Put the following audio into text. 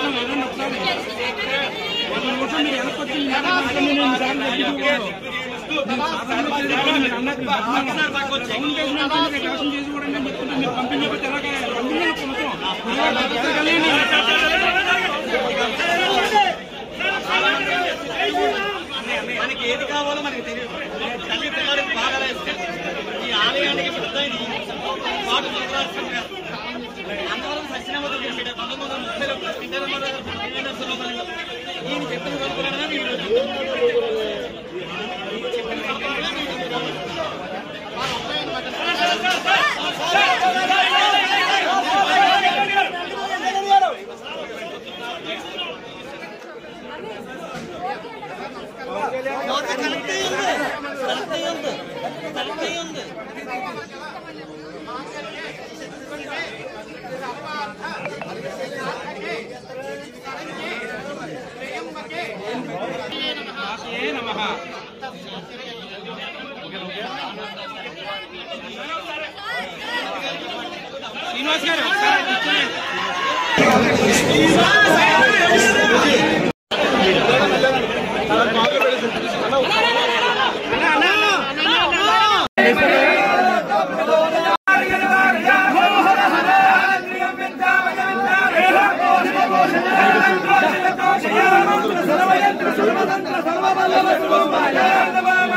మనకి ఏది కావాలో మనకి తెలియదు తల్లి పిల్లలకు బాగా ఇస్తే ఈ ఆలయానికి పెద్ద ఇది పాటు చూడాల్సింది కాదు. అందరం సత్యనామతో చేసేట పంతొమ్మిది వందల ముప్పైలో వెంకటరమణ గారు పుట్టిన సందర్భంలో ఈయన చెప్పిన కనుక్కున్నాడని మీరు చెప్పిన కనుక్కున్నాడని మీరు శ్రీనివాస్ గారు ఒకసారి కూర్చోండి. సర్వయంత్ర సర్వతంత్ర సర్వబల్ల సర్వోపాయ